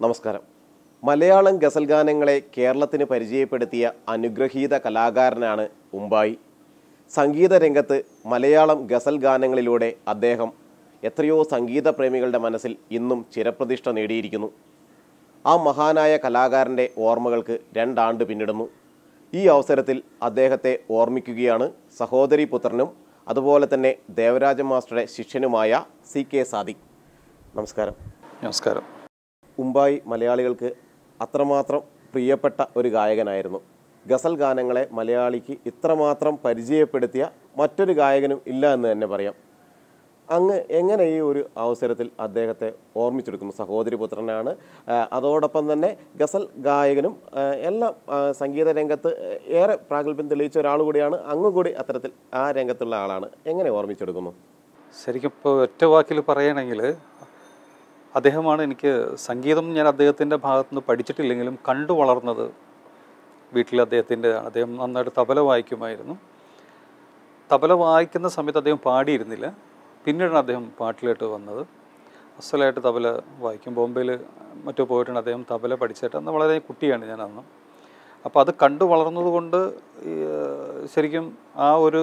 നമസ്കാരം മലയാളം ഗസൽ ഗാനങ്ങളെ കേരളത്തിന് പരിചയപ്പെടുത്തിയ അനുഗ്രഹീത കലാകാരനാണ് ഉമ്പായി സംഗീത രംഗത്ത് മലയാളം ഗസൽ ഗാനങ്ങളിലൂടെ അദ്ദേഹം എത്രയോ സംഗീത പ്രേമികളുടെ മനസ്സിൽ ഇന്നും ചിരപ്രതിഷ്ഠ നേടിയിരിക്കുന്നു ആ മഹാനായ കലാകാരൻ്റെ ഓർമ്മകൾക്ക് രണ്ടാണ്ട് പിന്നിടുന്നു ഈ അവസരത്തിൽ അദ്ദേഹത്തെ ഓർമ്മിക്കുകയാണ് സഹോദരി പുത്രനും അതുപോലെ തന്നെ ദേവരാജ മാസ്റ്ററുടെ ശിഷ്യനുമായ സി കെ സാദിഖ് നമസ്കാരം നമസ്കാരം ഉമ്പായി മലയാളികൾക്ക് അത്രമാത്രം പ്രിയപ്പെട്ട ഒരു ഗായകനായിരുന്നു ഗസൽ ഗാനങ്ങളെ മലയാളിക്ക് ഇത്രമാത്രം പരിചയപ്പെടുത്തിയ മറ്റൊരു ഗായകനും ഇല്ല എന്ന് തന്നെ പറയാം അങ്ങ് എങ്ങനെ ഈ ഒരു അവസരത്തിൽ അദ്ദേഹത്തെ ഓർമ്മിച്ചെടുക്കുന്നു സഹോദരി പുത്രനാണ് ആ, അതോടൊപ്പം തന്നെ ഗസൽ ഗായകനും ആ, എല്ലാം ആ, സംഗീത രംഗത്ത് ഏറെ പ്രാഗൽഭ്യം തെളിയിച്ച ഒരാൾ കൂടിയാണ് അങ്ങ് കൂടി അത്തരത്തിൽ ആ രംഗത്തുള്ള ആളാണ് എങ്ങനെ ഓർമ്മിച്ചെടുക്കുന്നു ശരിക്കും ഇപ്പോൾ ഒറ്റ വാക്കിൽ പറയുകയാണെങ്കിൽ അദ്ദേഹമാണ് എനിക്ക് സംഗീതം ഞാൻ അദ്ദേഹത്തിൻ്റെ ഭാഗത്തുനിന്ന് പഠിച്ചിട്ടില്ലെങ്കിലും കണ്ടു വളർന്നത് വീട്ടിൽ അദ്ദേഹത്തിൻ്റെ അദ്ദേഹം നന്നായിട്ട് തബല വായിക്കുമായിരുന്നു തബല വായിക്കുന്ന സമയത്ത് അദ്ദേഹം പാടിയിരുന്നില്ല പിന്നീടാണ് അദ്ദേഹം പാട്ടിലോട്ട് വന്നത് അസലായിട്ട് തബല വായിക്കും ബോംബെയിൽ മറ്റോ പോയിട്ടാണ് അദ്ദേഹം തബല പഠിച്ചിട്ട് അന്ന് വളരെ കുട്ടിയാണ് ഞാൻ അന്ന് അപ്പോൾ അത് കണ്ടു വളർന്നതുകൊണ്ട് ഈ, ഏഹ്, ശരിക്കും ആ ഒരു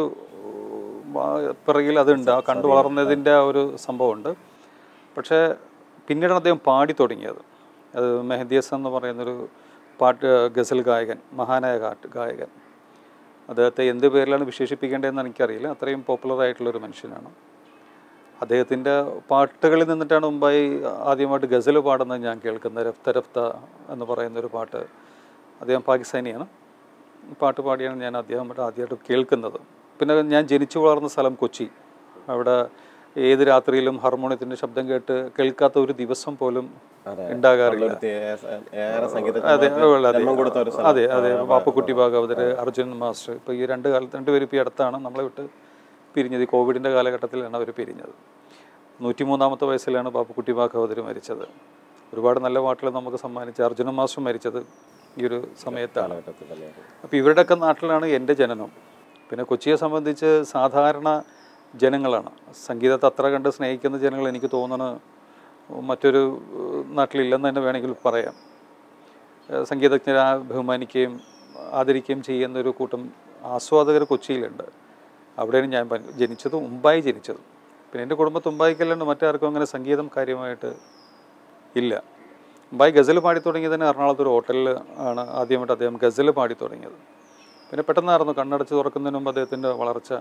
ആ, പിറകിൽ അതുണ്ട് ആ കണ്ടു വളർന്നതിൻ്റെ ആ ഒരു സംഭവമുണ്ട് പക്ഷേ പിന്നീടാണ് അദ്ദേഹം പാടി തുടങ്ങിയത് അത് മെഹദി ഹസൻ എന്ന് പറയുന്നൊരു പാട്ട് ഗസൽ ഗായകൻ മഹാനായ കാട്ട് ഗായകൻ അദ്ദേഹത്തെ എന്ത് പേരിലാണ് വിശേഷിപ്പിക്കേണ്ടതെന്ന് എനിക്കറിയില്ല അത്രയും പോപ്പുലർ ആയിട്ടുള്ളൊരു മനുഷ്യനാണ് അദ്ദേഹത്തിൻ്റെ പാട്ടുകളിൽ നിന്നിട്ടാണ് മുമ്പായി ആദ്യമായിട്ട് ഗസൽ പാടുന്നത് ഞാൻ കേൾക്കുന്നത് രഫ്ത രഫ്ത എന്ന് പറയുന്നൊരു പാട്ട് അദ്ദേഹം പാകിസ്ഥാനിയാണ് പാട്ട് പാടിയാണ് ഞാൻ അദ്ദേഹമായിട്ട് ആദ്യമായിട്ട് കേൾക്കുന്നത് പിന്നെ ഞാൻ ജനിച്ചു വളർന്ന സ്ഥലം കൊച്ചി അവിടെ ഏത് രാത്രിയിലും ഹാർമോണിയത്തിൻ്റെ ശബ്ദം കേട്ട് കേൾക്കാത്ത ഒരു ദിവസം പോലും ഉണ്ടാകാറില്ല ഒരു തേ- ഏറെ സംഗീത അതെ അതെ ജന്മം കൊടുത്ത ഒരു സ്ഥലം. അതെ അതെ പാപ്പക്കുട്ടി ഭാഗവതർ അർജുൻ മാസ്റ്റർ ഇപ്പോൾ ഈ രണ്ട് കാലത്ത് രണ്ടുപേരും ഇപ്പോൾ ഈ അടുത്താണ് നമ്മളെ വിട്ട് പിരിഞ്ഞത് ഈ കോവിഡിൻ്റെ കാലഘട്ടത്തിലാണ് അവർ പിരിഞ്ഞത് നൂറ്റിമൂന്നാമത്തെ വയസ്സിലാണ് പാപ്പക്കുട്ടി ഭാഗവതർ മരിച്ചത് ഒരുപാട് നല്ല പാട്ടുകൾ നമുക്ക് സമ്മാനിച്ച അർജുന മാസ്റ്റർ മരിച്ചത് ഈ ഒരു സമയത്താണ് കാലഘട്ടത്തിൽ തന്നെയാണ് അപ്പോൾ ഇവരുടെയൊക്കെ നാട്ടിലാണ് എൻ്റെ ജനനം പിന്നെ കൊച്ചിയെ സംബന്ധിച്ച് സാധാരണ ജനങ്ങളാണ് സംഗീതത്തെ അത്ര കണ്ട് സ്നേഹിക്കുന്ന ജനങ്ങൾ എനിക്ക് തോന്നുന്നത് മറ്റൊരു ഏഹ്, നാട്ടിലില്ലെന്ന് തന്നെ വേണമെങ്കിൽ പറയാം ഏഹ്, സംഗീതജ്ഞരെ ബഹുമാനിക്കുകയും ആദരിക്കുകയും ചെയ്യുന്ന ഒരു കൂട്ടം ആസ്വാദകർ കൊച്ചിയിലുണ്ട് അവിടെയാണ് ഞാൻ പ- ജനിച്ചതും മുമ്പായി ജനിച്ചതും പിന്നെ എൻ്റെ കുടുംബത്ത് മുമ്പായിക്കല്ലാണ്ട് മറ്റാർക്കും അങ്ങനെ സംഗീതം കാര്യമായിട്ട് ഇല്ല മുമ്പായി ഗസൽ പാടി തുടങ്ങിയത് തന്നെ എറണാകുളത്ത് ഒരു ഹോട്ടലിൽ ആണ് ആദ്യമായിട്ട് അദ്ദേഹം ഗസൽ പാടി തുടങ്ങിയത് പിന്നെ പെട്ടെന്നായിരുന്നു കണ്ണടച്ച് തുറക്കുന്നതിന് മുമ്പ് അദ്ദേഹത്തിൻ്റെ വളർച്ച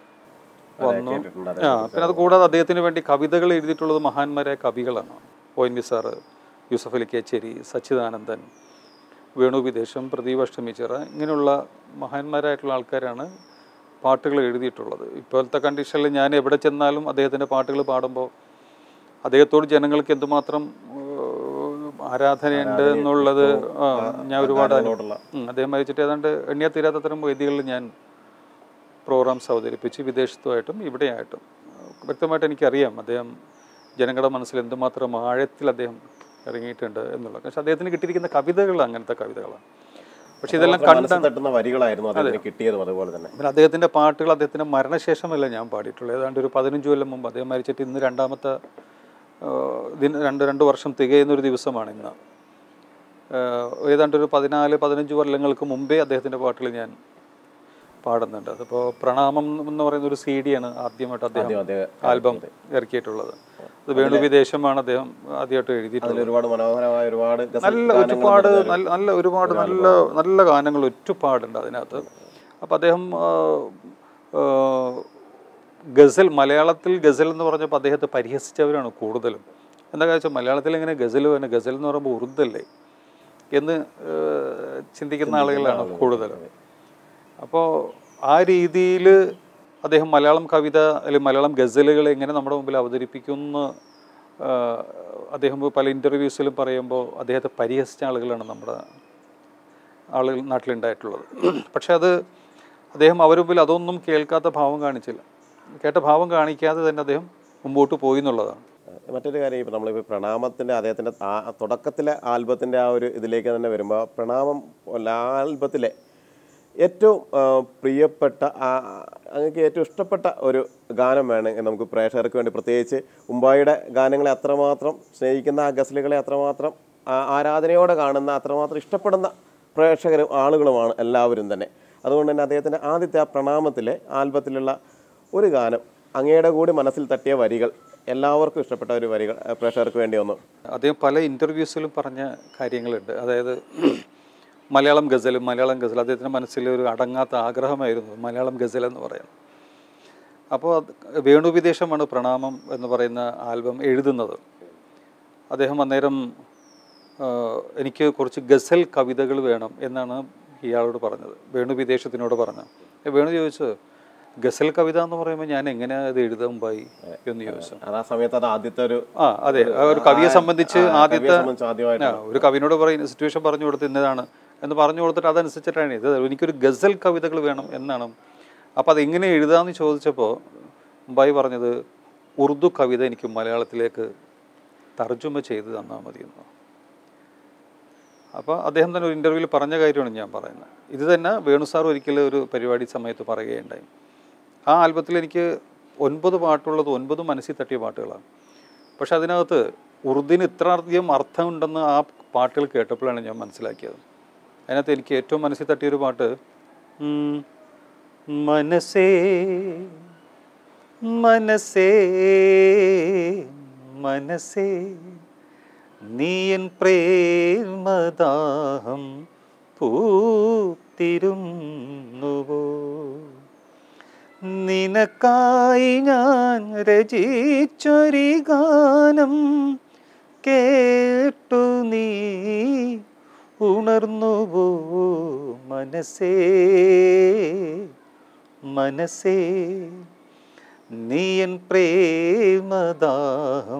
വന്നു കേട്ടിട്ടുണ്ട് ആ പിന്നെ അത് കൂടാതെ അദ്ദേഹത്തിന് വേണ്ടി കവിതകൾ എഴുതിയിട്ടുള്ളത് മഹാന്മാരായ കവികളാണ് ഒ എൻ വി സാറ് യൂസഫ് അലി കേച്ചേരി സച്ചിദാനന്ദൻ വേണു വിദേശം പ്രദീപ് അഷ്ടമിച്ചിറ ഇങ്ങനെയുള്ള മഹാന്മാരായിട്ടുള്ള ആൾക്കാരാണ് പാട്ടുകൾ എഴുതിയിട്ടുള്ളത് ഇപ്പോഴത്തെ കണ്ടീഷനിൽ ഞാൻ എവിടെ ചെന്നാലും അദ്ദേഹത്തിൻ്റെ പാട്ടുകൾ പാടുമ്പോൾ അദ്ദേഹത്തോട് ജനങ്ങൾക്ക് എന്തുമാത്രം ഏഹ്, ആരാധനയുണ്ട് എന്നുള്ളത് ആ, ഞാൻ ഒരുപാട് അനു- അതിനോടുള്ള ഉം, അദ്ദേഹം മരിച്ചിട്ട് ഏതാണ്ട് എണ്ണിയാ തീരാത്തത്തരം വേദികളിൽ ഞാൻ പ്രോഗ്രാംസ് അവതരിപ്പിച്ച് വിദേശത്തുമായിട്ടും ഇവിടെയായിട്ടും വ്യക്തമായിട്ട് എനിക്കറിയാം അദ്ദേഹം ജനങ്ങളുടെ മനസ്സിൽ എന്തുമാത്രം ആഴത്തിൽ അദ്ദേഹം ഇറങ്ങിയിട്ടുണ്ട് എന്നുള്ളത് പക്ഷെ അദ്ദേഹത്തിന് കിട്ടിയിരിക്കുന്ന കവിതകൾ അങ്ങനത്തെ കവിതകളാണ് പക്ഷെ ഇതെല്ലാം കണ്ട മനസ്സ് തട്ടുന്ന വരികളായിരുന്നു അദ്ദേഹത്തിന് കിട്ടിയതും അതുപോലെ തന്നെ പിന്നെ അദ്ദേഹത്തിൻ്റെ പാട്ടുകൾ അദ്ദേഹത്തിൻ്റെ മരണശേഷമല്ല ഞാൻ പാടിയിട്ടുള്ളത് ഏതാണ്ട് ഒരു പതിനഞ്ച് കൊല്ലം മുമ്പ് അദ്ദേഹം മരിച്ചിട്ട് ഇന്ന് രണ്ടാമത്തെ ആ, ദിന രണ്ട് രണ്ട് വർഷം തികയുന്നൊരു ദിവസമാണ് ഇന്ന് ആ, ഏതാണ്ട് ഒരു പതിനാല് പതിനഞ്ച് കൊല്ലങ്ങൾക്ക് മുമ്പേ അദ്ദേഹത്തിൻ്റെ പാട്ടുകൾ ഞാൻ പാടുന്നുണ്ട് അതിപ്പോൾ പ്രണാമം എന്ന് പറയുന്ന ഒരു സി ഡിയാണ് ആദ്യമായിട്ട് അദ്ദേഹം ആദ്യം അദ്ദേഹം ആൽബം ഇറക്കിയിട്ടുള്ളത് അത് വേണു വിദേശമാണ് അദ്ദേഹം ആദ്യമായിട്ട് എഴുതിയിട്ടുള്ളത് അതിൽ ഒരുപാട് മനോഹരമായ ഒരുപാട് ഗസൽ നല്ല ഒരുപാട് നല്ല നല്ല ഒരുപാട് നല്ല നല്ല ഗാനങ്ങൾ ഒരുപാടുണ്ട് അതിനകത്ത് അപ്പം അദ്ദേഹം ആ, ആ, ഗസൽ മലയാളത്തിൽ ഗസൽ എന്ന് പറഞ്ഞപ്പോൾ അദ്ദേഹത്തെ പരിഹസിച്ചവരാണ് കൂടുതലും എന്താ വെച്ചാൽ മലയാളത്തിൽ എങ്ങനെ ഗസൽ തന്നെ ഗസൽ എന്ന് പറയുമ്പോൾ ഉറുദല്ലേ എന്ന് ആ, ചിന്തിക്കുന്ന ആളുകളാണ് കൂടുതലും അപ്പോൾ ആ രീതിയിൽ അദ്ദേഹം മലയാളം കവിത അല്ലെങ്കിൽ മലയാളം ഗസലുകൾ എങ്ങനെ നമ്മുടെ മുമ്പിൽ അവതരിപ്പിക്കുമെന്ന് ആ, അദ്ദേഹം പല ഇൻ്റർവ്യൂസിലും പറയുമ്പോൾ അദ്ദേഹത്തെ പരിഹസിച്ച ആളുകളാണ് നമ്മുടെ ആളുകൾ നാട്ടിലുണ്ടായിട്ടുള്ളത് പക്ഷെ അത് അദ്ദേഹം അവരുടെ മുമ്പിൽ അതൊന്നും കേൾക്കാത്ത ഭാവം കാണിച്ചില്ല കേട്ട ഭാവം കാണിക്കാതെ തന്നെ അദ്ദേഹം മുമ്പോട്ട് പോയി എന്നുള്ളതാണ് മറ്റൊരു കാര്യം ഇപ്പം നമ്മളിപ്പോൾ പ്രണാമത്തിൻ്റെ അദ്ദേഹത്തിൻ്റെ ആ തുടക്കത്തിലെ ആൽബത്തിൻ്റെ ആ ഒരു ഇതിലേക്ക് തന്നെ വരുമ്പോൾ പ്രണാമം അല്ല, ആ ആൽബത്തിലെ ഏറ്റവും ആ, പ്രിയപ്പെട്ട ആ, അങ്ങക്ക് ഏറ്റവും ഇഷ്ടപ്പെട്ട ഒരു ഗാനം വേണമെങ്കിൽ നമുക്ക് പ്രേക്ഷകർക്ക് വേണ്ടി പ്രത്യേകിച്ച് ഉമ്പായിയുടെ ഗാനങ്ങളെ അത്രമാത്രം സ്നേഹിക്കുന്ന ആ ഗസലുകളെ അത്രമാത്രം ആ- ആരാധനയോടെ കാണുന്ന അത്രമാത്രം ഇഷ്ടപ്പെടുന്ന പ്രേക്ഷകരും ആളുകളുമാണ് എല്ലാവരും തന്നെ അതുകൊണ്ട് തന്നെ അദ്ദേഹത്തിൻ്റെ ആദ്യത്തെ ആ പ്രണാമത്തിലെ ആൽബത്തിലുള്ള ഒരു ഗാനം അങ്ങയുടെ കൂടി മനസ്സിൽ തട്ടിയ വരികൾ എല്ലാവർക്കും ഇഷ്ടപ്പെട്ട ഒരു വരികൾ ആ, പ്രേക്ഷകർക്ക് വേണ്ടി ഒന്ന് അദ്ദേഹം പല ഇൻ്റർവ്യൂസിലും പറഞ്ഞ കാര്യങ്ങളുണ്ട് അതായത് മലയാളം ഗസൽ മലയാളം ഗസൽ അദ്ദേഹത്തിൻ്റെ മനസ്സിൽ ഒരു അടങ്ങാത്ത ആഗ്രഹമായിരുന്നു മലയാളം ഗസൽ എന്ന് പറയുന്നത് അപ്പോൾ അത് വേണുവിദേശമാണ് പ്രണാമം എന്ന് പറയുന്ന ആൽബം എഴുതുന്നത് അദ്ദേഹം അന്നേരം ആ, എനിക്ക് കുറച്ച് ഗസൽ കവിതകൾ വേണം എന്നാണ് ഇയാളോട് പറഞ്ഞത് വേണു വിദേശത്തിനോട് പറഞ്ഞത് ഏ, വേണു ചോദിച്ചു ഗസൽ കവിത എന്ന് പറയുമ്പോൾ ഞാൻ എങ്ങനെയാണ് ഇത് എഴുതാൻ മുമ്പായി എന്ന് ചോദിച്ചു അത് ആ സമയത്ത് അത് ആദ്യത്തെ ഒരു ആ അതെ ആ ഒരു കവിയെ സംബന്ധിച്ച് ആ, കവിയെ ആദ്യത്തെ സംബന്ധിച്ച് ആദ്യമായിട്ട് ആ, ഒരു കവിനോട് പറയുന്ന സിറ്റുവേഷൻ പറഞ്ഞു കൊടുത്ത് ഇന്നതാണ് എന്ന് പറഞ്ഞു കൊടുത്തിട്ട് അതനുസരിച്ചിട്ടാണ് ഇത് എനിക്കൊരു ഗസൽ കവിതകൾ വേണം എന്നാണ് അപ്പോൾ അതെങ്ങനെ എഴുതാമെന്ന് ചോദിച്ചപ്പോൾ മുമ്പായി പറഞ്ഞത് ഉറുദു കവിത എനിക്ക് മലയാളത്തിലേക്ക് തർജ്ജമ ചെയ്ത് തന്നാൽ മതി എന്ന് അപ്പോൾ അദ്ദേഹം തന്നെ ഒരു ഇൻ്റർവ്യൂവിൽ പറഞ്ഞ കാര്യമാണ് ഞാൻ പറയുന്നത് ഇത് തന്നെ വേണു സാർ ഒരിക്കലും ഒരു പരിപാടി സമയത്ത് പറയുകയുണ്ടായി ആ ആൽബത്തിൽ എനിക്ക് ഒൻപത് പാട്ടുള്ളത് ഒൻപത് മനസ്സിൽ തട്ടിയ പാട്ടുകളാണ് പക്ഷെ അതിനകത്ത് ഉറുദിന് ഇത്ര അധികം അർത്ഥമുണ്ടെന്ന് ആ പാട്ടുകൾ കേട്ടപ്പോഴാണ് ഞാൻ മനസ്സിലാക്കിയത് അതിനകത്ത് എനിക്ക് ഏറ്റവും മനസ്സിൽ തട്ടിയൊരു പാട്ട് ഉം, മനസ്സേ മനസ്സേ മനസ്സേ നീയൻ പ്രേമദാഹം പൂത്തിരുന്നുവോ നിനക്കായി ഞാൻ രചിച്ചൊരു ഗാനം കേട്ടു നീ ഉണർന്നുവോ മനസ്സേ മനസ്സേ നീയൻ പ്രേമദാഹം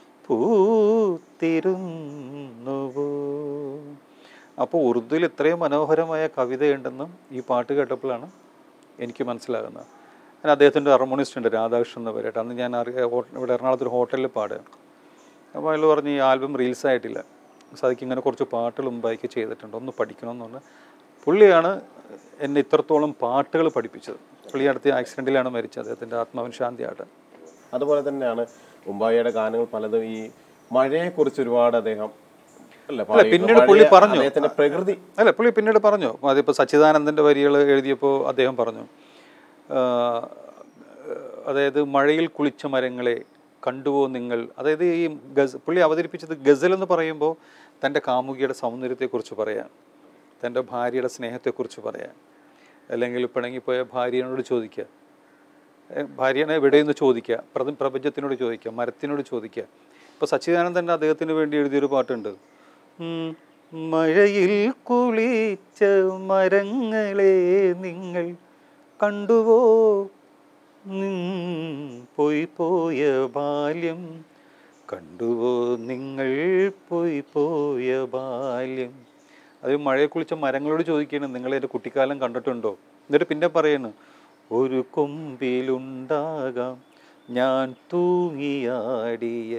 പൂത്തിരുന്നുവോ അപ്പോൾ ഉറുദുവിൽ ഇത്രയും മനോഹരമായ കവിതയുണ്ടെന്നും ഈ പാട്ട് കേട്ടപ്പോഴാണ് എനിക്ക് മനസ്സിലാകുന്നത് ഞാൻ അദ്ദേഹത്തിൻ്റെ ഹാർമോണിസ്റ്റ് ഉണ്ട് രാധാകൃഷ്ണൻ എന്ന് പേരായിട്ട് അന്ന് ഞാൻ അറിയ ഹോ- ഇവിടെ എറണാകുളത്ത് ഒരു ഹോട്ടലിൽ പാടുക അപ്പോൾ അയാൾ പറഞ്ഞ് ഈ ആൽബം റീൽസ് ആയിട്ടില്ല സാധിക്ക് ഇങ്ങനെ കുറച്ച് പാട്ടുകൾ മുമ്പായിക്ക് ചെയ്തിട്ടുണ്ട് ഒന്ന് പഠിക്കണമെന്ന് പറഞ്ഞ് പുള്ളിയാണ് എന്നെ ഇത്രത്തോളം പാട്ടുകൾ പഠിപ്പിച്ചത് പുള്ളി അടുത്ത ആക്സിഡൻറ്റിലാണ് മരിച്ചത് അദ്ദേഹത്തിൻ്റെ ആത്മാവിൻ ശാന്തിയായിട്ട് അതുപോലെ തന്നെയാണ് ഉമ്പായിയുടെ ഗാനങ്ങൾ പലതും ഈ മഴയെക്കുറിച്ച് ഒരുപാട് അദ്ദേഹം അല്ല അല്ല, പിന്നീട് പുള്ളി പറഞ്ഞു. അദ്ദേഹത്തിന്റെ പ്രകൃതി അല്ല പുള്ളി പിന്നീട് പറഞ്ഞു അതിപ്പോൾ സച്ചിദാനന്ദൻ്റെ വരികൾ എഴുതിയപ്പോൾ അദ്ദേഹം പറഞ്ഞു ആ, അതായത് മഴയിൽ കുളിച്ച മരങ്ങളെ കണ്ടുവോ നിങ്ങൾ അതായത് ഈ ഗസ് പുള്ളി അവതരിപ്പിച്ചത് ഗസൽ എന്ന് പറയുമ്പോൾ തൻ്റെ കാമുകിയുടെ സൗന്ദര്യത്തെക്കുറിച്ച് പറയാം തൻ്റെ ഭാര്യയുടെ സ്നേഹത്തെക്കുറിച്ച് പറയാം അല്ലെങ്കിൽ പിണങ്ങിപ്പോയ ഭാര്യനോട് ചോദിക്കുക ഏ, ഭാര്യനെ എവിടെയെന്ന് ചോദിക്കുക പ്രപ പ്രപഞ്ചത്തിനോട് ചോദിക്കുക മരത്തിനോട് ചോദിക്കുക ഇപ്പോൾ സച്ചിദാനന്ദൻ്റെ അദ്ദേഹത്തിന് വേണ്ടി എഴുതിയൊരു പാട്ടുണ്ട് ഉം, മഴയിൽ കുളിച്ച മരങ്ങളെ നിങ്ങൾ കണ്ടുവോ നിൻ പോയി പോയ ബാല്യം കണ്ടുവോ നിങ്ങൾ പോയി പോയ ബാല്യം അത് മഴയെ കുളിച്ച മരങ്ങളോട് ചോദിക്കുകയാണ് നിങ്ങൾ എൻ്റെ കുട്ടിക്കാലം കണ്ടിട്ടുണ്ടോ എന്നിട്ട് പിന്നെ പറയണ് ഒരു കൊമ്പിലുണ്ടാകാം ഞാൻ തൂങ്ങിയാടിയ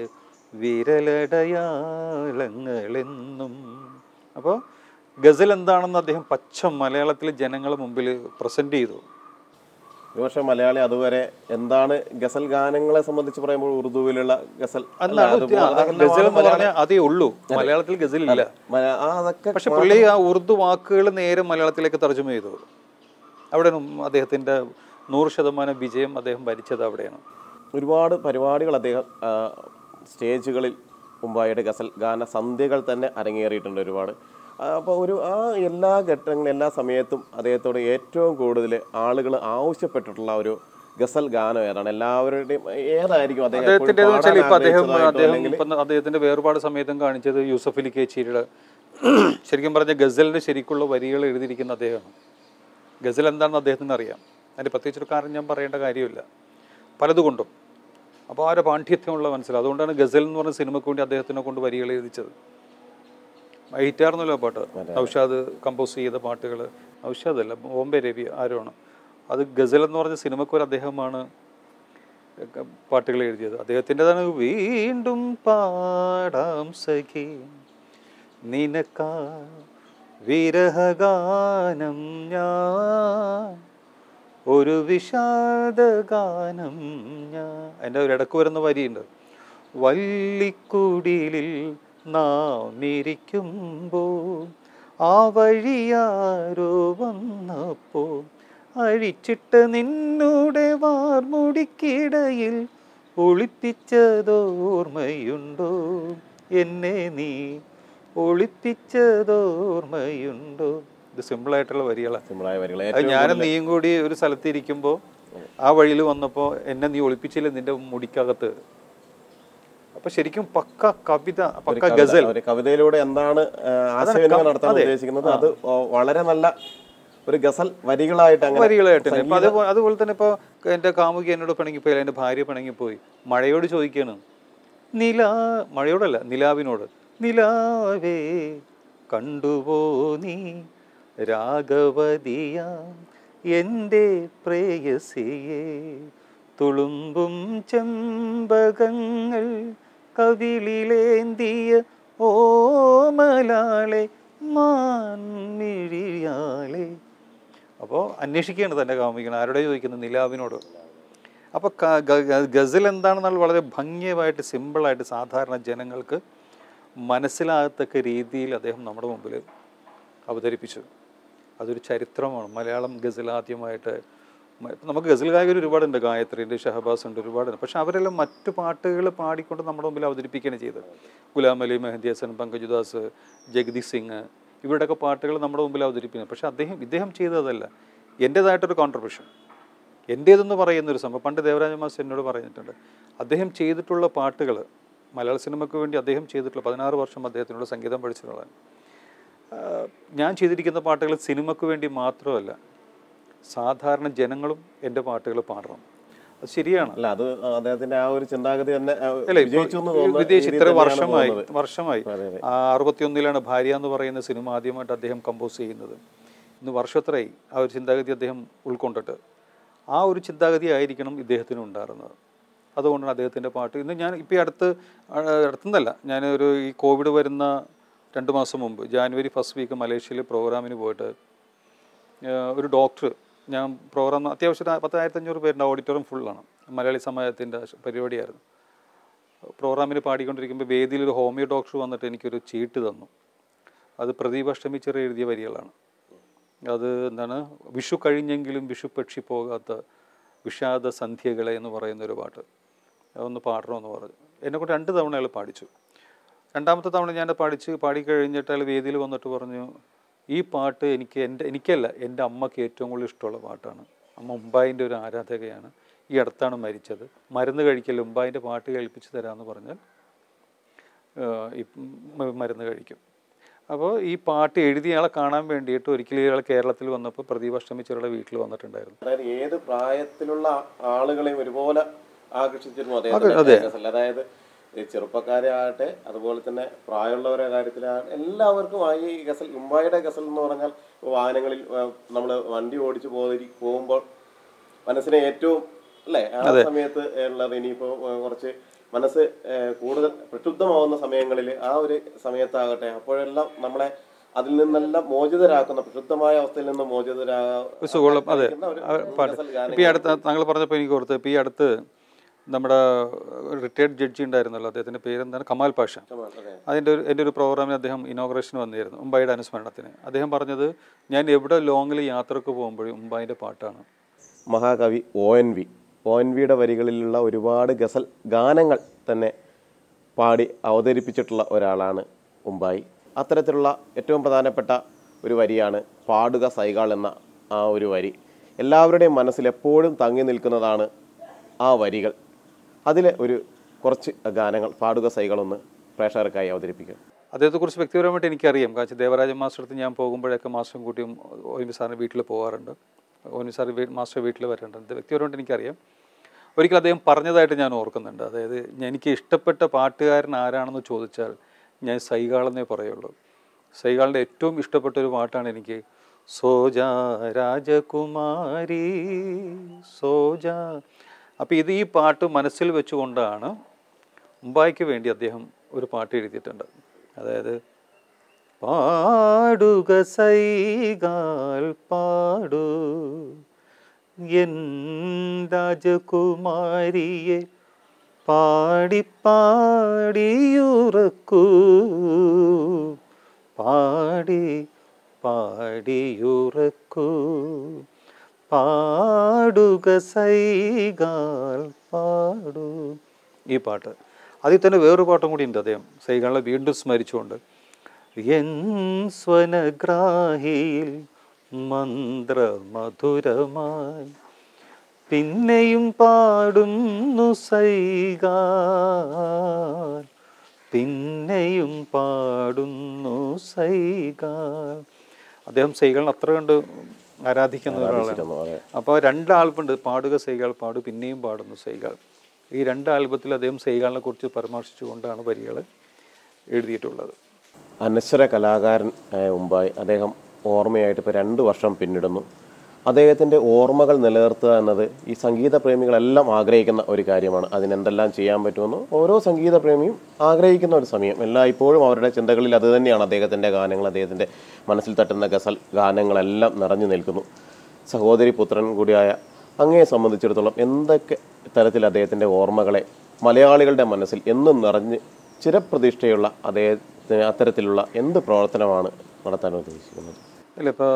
വിരലടയാളങ്ങളെന്നും അപ്പോൾ ഗസൽ എന്താണെന്ന് അദ്ദേഹം പച്ച മലയാളത്തിൽ ജനങ്ങളെ മുമ്പിൽ പ്രസൻറ്റ് ചെയ്തു ഒരുപക്ഷെ മലയാളി അതുവരെ എന്താണ് ഗസൽ ഗാനങ്ങളെ സംബന്ധിച്ച് പറയുമ്പോൾ ഉറുദുവിലുള്ള ഗസൽ അല്ല, അന്നാണ് അതുപോലെ അതെല്ലാം ഗസൽ എന്ന് മലയാള- പറഞ്ഞാൽ അതേ ഉള്ളൂ മലയാളത്തിൽ ഗസൽ ഇല്ല മല- ആ അതൊക്കെ പക്ഷെ പുള്ളി ആ ഉറുദു വാക്കുകൾ നേരെ മലയാളത്തിലേക്ക് തർജ്ജമ ചെയ്തു അവിടെ അദ്ദേഹത്തിൻ്റെ നൂറ് ശതമാനം വിജയം അദ്ദേഹം ഭരിച്ചത് അവിടെയാണ് ഒരുപാട് പരിപാടികൾ അദ്ദേഹം ആ, സ്റ്റേജുകളിൽ മുമ്പായിട്ട് ഗസൽ ഗാന സന്ധ്യകൾ തന്നെ അരങ്ങേറിയിട്ടുണ്ട് ഒരുപാട് അപ്പോൾ ഒരു ആ എല്ലാ ഘട്ടങ്ങളും എല്ലാ സമയത്തും അദ്ദേഹത്തോട് ഏറ്റവും കൂടുതൽ ആളുകൾ ആവശ്യപ്പെട്ടിട്ടുള്ള ഒരു ഗസൽ ഗാനം ഏതാണ് എല്ലാവരുടെയും ഏതായിരിക്കും അദ്ദേഹം എപ്പോഴും അദ്ദേഹത്തിന്റെ എന്ന് വെച്ചാൽ ഇപ്പൊ പാടാൻ അദ്ദേഹം ആഗ്രഹിച്ചതായിട്ടോ അദ്ദേഹം അല്ലെങ്കിൽ ഇപ്പം അദ്ദേഹത്തിന്റെ വേറുപാട് സമയത്തും കാണിച്ചത് യൂസഫ് അലി കേച്ചേരിയുടെ ശരിക്കും പറഞ്ഞ ഗസലിന്റെ ശരിക്കുള്ള വരികൾ എഴുതിയിരിക്കുന്ന അദ്ദേഹമാണ് ഗസൽ എന്താണെന്ന് അദ്ദേഹത്തിന് അറിയാം അതിന്റെ പ്രത്യേകിച്ച് ഒരു കാരണം ഞാൻ പറയേണ്ട കാര്യമില്ല പലതുകൊണ്ടും അപ്പോൾ ആ ഒരു പാണ്ഡിത്യമുള്ള മനസ്സിലാവും അതുകൊണ്ടാണ് ഗസൽ എന്ന് പറഞ്ഞ സിനിമയ്ക്ക് വേണ്ടി അദ്ദേഹത്തിനെ കൊണ്ട് വരികൾ എഴുതിച്ചത് ഹിറ്റാർന്നല്ലോ ആ പാട്ട് ഔഷാദ് കമ്പോസ് ചെയ്ത പാട്ടുകൾ ഔഷാദ് അല്ല ബോംബെ രവി ആരുമാണ് അത് ഗസൽ എന്ന് പറഞ്ഞ സിനിമയ്ക്ക് ഒരു അദ്ദേഹമാണ് ഒക്കെ പാട്ടുകൾ എഴുതിയത് അദ്ദേഹത്തിൻ്റെതാണ് വീണ്ടും പാടാം സഖി നിനക്കാ വിരഹഗാനം ഞാൻ ഒരു വിഷാദഗാനം ഞാൻ എൻ്റെ ഒരു ഇടക്ക് വരുന്ന വരിയുണ്ട് വല്ലിക്കുടിലിൽ നാം ഇരിക്കുമ്പോൾ ആ വഴിയാരോ വന്നപ്പോൾ അഴിച്ചിട്ട് നിന്നൂടെ വാർമുടിക്കിടയിൽ ഒളിപ്പിച്ചതോർമ്മയുണ്ടോ എന്നെ നീ ഒളിപ്പിച്ചതോർമ്മയുണ്ടോ ഇത് സിമ്പിളായിട്ടുള്ള വരികളാണ് സിമ്പിളായ വരികൾ അത് ഞാനും നീയും കൂടി ഒരു സ്ഥലത്ത് ഇരിക്കുമ്പോൾ ആ വഴിയിൽ വന്നപ്പോൾ എന്നെ നീ ഒളിപ്പിച്ചില്ല നിന്റെ മുടിക്കകത്ത് അപ്പൊ ശരിക്കും പക്ക കവിത പക്ക ഗസൽ ഒരു കവിതയിലൂടെ എന്താണ് ആ, ആശയവിനിമയം നടത്താൻ അതെ. ഉദ്ദേശിക്കുന്നത് അത് ഓ- വളരെ നല്ല ഒരു ഗസൽ വരികളായിട്ട് അങ്ങനെ വരികളായിട്ട് തന്നെ ഇപ്പൊ അതുപോലെ അതുപോലെ തന്നെ ഇപ്പൊ എന്റെ കാമുകി എന്നോട് പിണങ്ങിപ്പോയി എന്റെ ഭാര്യ പിണങ്ങിപ്പോയി മഴയോട് ചോദിക്കാണ് നിലാ മഴയോടല്ല നിലാവിനോട് നിലാവേ കണ്ടുപോ നീ രാഘവതിയ എൻ്റെ പ്രേയസിയെ തുളുമ്പും ചെമ്പകങ്ങൾ കവിളിലേന്തിയ ഓമലാളെ മാൻമിഴിയാളെ അപ്പോൾ അന്വേഷിക്കുകയാണ് തൻ്റെ കാമുകൻ ആരോടെ ചോദിക്കുന്നത് നിലാവിനോട് അപ്പോൾ ഗസൽ എന്താണെന്നാൽ വളരെ ഭംഗിയായിട്ട് സിമ്പിളായിട്ട് സാധാരണ ജനങ്ങൾക്ക് മനസ്സിലാകത്തക്ക രീതിയിൽ അദ്ദേഹം നമ്മുടെ മുമ്പിൽ അവതരിപ്പിച്ചു അതൊരു ചരിത്രമാണ് മലയാളം ഗസൽ ആദ്യമായിട്ട് മ- നമുക്ക് ഗസൽ ഗായകർ ഒരുപാടുണ്ട് ഗായത്രി ഉണ്ട് ഷഹബാസ് ഉണ്ട് ഒരുപാടുണ്ട് പക്ഷെ അവരെല്ലാം മറ്റു പാട്ടുകൾ പാടിക്കൊണ്ട് നമ്മുടെ മുമ്പിൽ അവതരിപ്പിക്കുകയാണ് ചെയ്തത് ഗുലാം അലി മെഹന്തി ഹസൻ പങ്കജുദാസ് ജഗദീഷ് സിംഗ് ഇവരുടെയൊക്കെ പാട്ടുകൾ നമ്മുടെ മുമ്പിൽ അവതരിപ്പിക്കുന്നത് പക്ഷെ അദ്ദേഹം ഇദ്ദേഹം ചെയ്തതല്ല എൻ്റേതായിട്ടൊരു കോൺട്രിബ്യൂഷൻ എൻ്റേതെന്ന് പറയുന്ന ഒരു സംഭവം പണ്ട് ദേവരാജ മാസ് എന്നോട് പറഞ്ഞിട്ടുണ്ട് അദ്ദേഹം ചെയ്തിട്ടുള്ള പാട്ടുകൾ മലയാള സിനിമയ്ക്ക് വേണ്ടി അദ്ദേഹം ചെയ്തിട്ടുള്ള പതിനാറ് വർഷം അദ്ദേഹത്തിനോട് സംഗീതം പഠിച്ചിട്ടുള്ളതാണ് ആഹ് ഞാൻ ചെയ്തിരിക്കുന്ന പാട്ടുകൾ സിനിമയ്ക്ക് വേണ്ടി മാത്രമല്ല സാധാരണ ജനങ്ങളും എൻ്റെ പാട്ടുകൾ പാടണം അത് ശരിയാണ് അല്ല അത് അദ്ദേഹത്തിന്റെ ആ ഒരു ചിന്താഗതി തന്നെ ആ, അല്ലേ ഇപ്പൊ വിജയിച്ചു എന്ന് തോന്നുന്ന വിദേശ രീതിയിൽ ഇത്ര തന്നെയാണ് വർഷമായി പോകുന്നത്. വർഷമായി അതെ, അതെ. ആ, അറുപത്തിയൊന്നിലാണ് ഭാര്യ എന്ന് പറയുന്ന സിനിമ ആദ്യമായിട്ട് അദ്ദേഹം കമ്പോസ് ചെയ്യുന്നത് ഇന്ന് വർഷത്രയായി ആ ഒരു ചിന്താഗതി അദ്ദേഹം ഉൾക്കൊണ്ടിട്ട് ആ ഒരു ചിന്താഗതി ആയിരിക്കണം ഇദ്ദേഹത്തിന് ഉണ്ടായിരുന്നത് അതുകൊണ്ടാണ് അദ്ദേഹത്തിൻ്റെ പാട്ട് ഇന്ന് ഞാൻ ഇപ്പോൾ ഈ അടുത്ത് ആ, അടുത്തുനിന്നല്ല ഞാൻ ഒരു ഈ കോവിഡ് വരുന്ന രണ്ട് മാസം മുമ്പ് ജാനുവരി ഫസ്റ്റ് വീക്ക് മലേഷ്യയിൽ പ്രോഗ്രാമിന് പോയിട്ട് ഏഹ് ഒരു ഡോക്ടർ ഞാൻ പ്രോഗ്രാം അത്യാവശ്യം ഒരു പത്തായിരത്തി അഞ്ഞൂറ് പേരുടെ ഓഡിറ്റോറിയം ഫുള്ളാണ് മലയാളി സമാജത്തിൻ്റെ പരിപാടിയായിരുന്നു പ്രോഗ്രാമിന് പാടിക്കൊണ്ടിരിക്കുമ്പോൾ വേദിയിൽ ഒരു ഹോമിയോ ഡോക്ടർ വന്നിട്ട് എനിക്കൊരു ചീട്ട് തന്നു അത് പ്രദീപ് അഷ്ടമി ചെറിയ എഴുതിയ വരികളാണ് അത് എന്താണ് വിഷു കഴിഞ്ഞെങ്കിലും വിഷു പക്ഷി പോകാത്ത വിഷാദ സന്ധ്യകളെ എന്ന് പറയുന്ന ഒരു പാട്ട് അതൊന്ന് പാടണമെന്ന് പറഞ്ഞു എന്നെ കൊണ്ട് രണ്ട് തവണ അയാൾ പാടിച്ചു രണ്ടാമത്തെ തവണ ഞാൻ പാടിച്ച് പാടിക്കഴിഞ്ഞിട്ട് അയാൾ വേദിയിൽ വന്നിട്ട് പറഞ്ഞു ഈ പാട്ട് എനിക്ക് എൻ്റെ എനിക്കല്ല എൻ്റെ അമ്മയ്ക്ക് ഏറ്റവും കൂടുതൽ ഇഷ്ടമുള്ള പാട്ടാണ് അമ്മ ഉമ്പായിൻ്റെ ഒരു ആരാധകയാണ് ഈ അടുത്താണ് മരിച്ചത് മരുന്ന് കഴിക്കൽ ഉമ്പായിൻ്റെ പാട്ട് കേൾപ്പിച്ച് തരാമെന്ന് പറഞ്ഞാൽ ഏഹ് ഈ മ- മരുന്ന് കഴിക്കും അപ്പോൾ ഈ പാട്ട് എഴുതിയ ആളെ കാണാൻ വേണ്ടിയിട്ട് ഒരിക്കലും ഇയാൾ കേരളത്തിൽ വന്നപ്പോൾ പ്രദീപ് അഷ്ടമിച്ചവരുടെ വീട്ടിൽ വന്നിട്ടുണ്ടായിരുന്നു അതായത് ഏത് പ്രായത്തിലുള്ള ആളുകളെയും ഒരുപോലെ ആകർഷിച്ചിരുന്നു അതെ. അദ്ദേഹത്തിന്റെ ഗസൽ അതായത് ഈ ചെറുപ്പക്കാരെ ആകട്ടെ അതുപോലെ തന്നെ പ്രായമുള്ളവരുടെ കാര്യത്തിലാകട്ടെ എല്ലാവർക്കും ആ ഈ ഗസൽ മുംബൈയുടെ ഗസൽ എന്ന് പറഞ്ഞാൽ വാഹനങ്ങളിൽ നമ്മൾ വണ്ടി ഓടിച്ചു പോയി പോകുമ്പോൾ മനസ്സിനെ ഏറ്റവും അല്ലേ ആ സമയത്ത് ഉള്ളത് ഇനിയിപ്പോ ഏ, കുറച്ച് മനസ്സ് ഏ, കൂടുതൽ പ്രക്ഷുബ്ധമാവുന്ന സമയങ്ങളിൽ ആ ഒരു സമയത്താകട്ടെ അപ്പോഴെല്ലാം നമ്മളെ അതിൽ നിന്നെല്ലാം മോചിതരാക്കുന്ന പ്രക്ഷുബ്ധമായ അവസ്ഥയിൽ നിന്ന് മോചിതരാ ഒരു സുഖമുള്ള അതെ ഒരു ആ പാട്ട് ഗസൽ ഗാനം ഇപ്പം ഈ അടുത്ത് താങ്കൾ പറഞ്ഞപ്പോൾ എനിക്ക് ഓർത്ത് ഇപ്പം ഈ അടുത്ത് നമ്മുടെ റിട്ടയർഡ് ജഡ്ജി ഉണ്ടായിരുന്നല്ലോ അദ്ദേഹത്തിൻ്റെ പേരെന്താണ് കമാൽ പാഷ അതെ. അതിൻ്റെ ഒരു എൻ്റെ ഒരു പ്രോഗ്രാമിന് അദ്ദേഹം ഇനോഗ്രേഷൻ വന്നിരുന്നു മുംബൈയുടെ അനുസ്മരണത്തിന് അദ്ദേഹം പറഞ്ഞത് ഞാൻ എവിടെ ലോങ്ങിൽ യാത്രക്ക് പോകുമ്പോഴും മുംബൈൻ്റെ പാട്ടാണ് മഹാകവി ഒ എൻ വി ഒ എൻ വിയുടെ വരികളിലുള്ള ഒരുപാട് ഗസൽ ഗാനങ്ങൾ തന്നെ പാടി അവതരിപ്പിച്ചിട്ടുള്ള ഒരാളാണ് ഉമ്പായി അത്തരത്തിലുള്ള ഏറ്റവും പ്രധാനപ്പെട്ട ഒരു വരിയാണ് പാടുക സൈകാൾ എന്ന ആ ഒരു വരി എല്ലാവരുടെയും മനസ്സിൽ എപ്പോഴും തങ്ങി നിൽക്കുന്നതാണ് ആ വരികൾ അതിലെ ഒരു കുറച്ച് ഗാനങ്ങൾ പാടുക സൈകളൊന്ന് പ്രേക്ഷകർക്കായി അവതരിപ്പിക്കും അദ്ദേഹത്തെക്കുറിച്ച് വ്യക്തിപരമായിട്ട് എനിക്കറിയാം കാരണം ദേവരാജ മാസ്റ്റർ അടുത്ത് ഞാൻ പോകുമ്പോഴൊക്കെ മാസ്റ്ററും കൂട്ടിയും ഓനി സാറിന് വീട്ടിൽ പോകാറുണ്ട് ഓനി സാർ വീ മാസ്റ്റർ വീട്ടിൽ വരാറുണ്ട് വ്യക്തിപരമായിട്ട് എനിക്കറിയാം ഒരിക്കൽ അദ്ദേഹം പറഞ്ഞതായിട്ട് ഞാൻ ഓർക്കുന്നുണ്ട് അതായത് ഞാൻ- എനിക്ക് ഇഷ്ടപ്പെട്ട പാട്ടുകാരൻ ആരാണെന്ന് ചോദിച്ചാൽ ഞാൻ സൈകാളെന്നേ പറയുള്ളൂ സൈകാളിൻ്റെ ഏറ്റവും ഇഷ്ടപ്പെട്ട ഒരു പാട്ടാണ് എനിക്ക് സോജ രാജകുമാരി സോജ അപ്പോൾ ഇത് ഈ പാട്ട് മനസ്സിൽ വെച്ചുകൊണ്ടാണ് മുംബൈക്ക് വേണ്ടി അദ്ദേഹം ഒരു പാട്ട് എഴുതിയിട്ടുണ്ട് അതായത് പാടുക സൈകാൽ പാടു എൻ രാജകുമാരിയെ പാടി പാടിയുറക്കൂ പാടി പാടിയുറക്കൂ പാടുക സൈകാൽ പാടൂ ഈ പാട്ട് അതിൽ തന്നെ വേറൊരു പാട്ടും കൂടി ഉണ്ട് അദ്ദേഹം സൈകാളിനെ വീണ്ടും സ്മരിച്ചുകൊണ്ട് എൻ സ്വനഗ്രാഹിയിൽ മന്ത്രമധുരമായി പിന്നെയും പാടുന്നു സൈകാൽ പിന്നെയും പാടുന്നു സൈകാൽ അദ്ദേഹം സൈകളിനെ അത്ര കണ്ട് ആരാധിക്കുന്ന ഒരാളാണ് അതെ. അപ്പോൾ രണ്ട് ആൽബുണ്ട് പാടുക സൈകൾ പാടു പിന്നെയും പാടുന്നു സൈകൾ ഈ രണ്ട് ആൽബത്തിൽ അദ്ദേഹം സൈകാളിനെ കുറിച്ച് പരാമർശിച്ചുകൊണ്ടാണ് വരികൾ എഴുതിയിട്ടുള്ളത് അനശ്വര കലാകാരൻ ആയ മുമ്പായി അദ്ദേഹം ഓർമ്മയായിട്ട് ഇപ്പോൾ രണ്ട് വർഷം പിന്നിടുന്നു അദ്ദേഹത്തിൻ്റെ ഓർമ്മകൾ നിലനിർത്തുക എന്നത് ഈ സംഗീത പ്രേമികളെല്ലാം ആഗ്രഹിക്കുന്ന ഒരു കാര്യമാണ് അതിനെന്തെല്ലാം ചെയ്യാൻ പറ്റുമെന്ന് ഓരോ സംഗീത പ്രേമിയും ആഗ്രഹിക്കുന്ന ഒരു സമയം എല്ലാ ഇപ്പോഴും അവരുടെ ചിന്തകളിൽ അത് തന്നെയാണ് അദ്ദേഹത്തിൻ്റെ ഗാനങ്ങൾ അദ്ദേഹത്തിൻ്റെ മനസ്സിൽ തട്ടുന്ന ഗസൽ ഗാനങ്ങളെല്ലാം നിറഞ്ഞു നിൽക്കുന്നു സഹോദരി പുത്രൻ കൂടിയായ അങ്ങയെ സംബന്ധിച്ചിടത്തോളം എന്തൊക്കെ തരത്തിൽ അദ്ദേഹത്തിൻ്റെ ഓർമ്മകളെ മലയാളികളുടെ മനസ്സിൽ എന്നും നിറഞ്ഞ് ചിരപ്രതിഷ്ഠയുള്ള അദ്ദേഹത്തിന് അത്തരത്തിലുള്ള എന്ത് പ്രവർത്തനമാണ് നടത്താൻ ഉദ്ദേശിക്കുന്നത് അല്ല ഇപ്പോൾ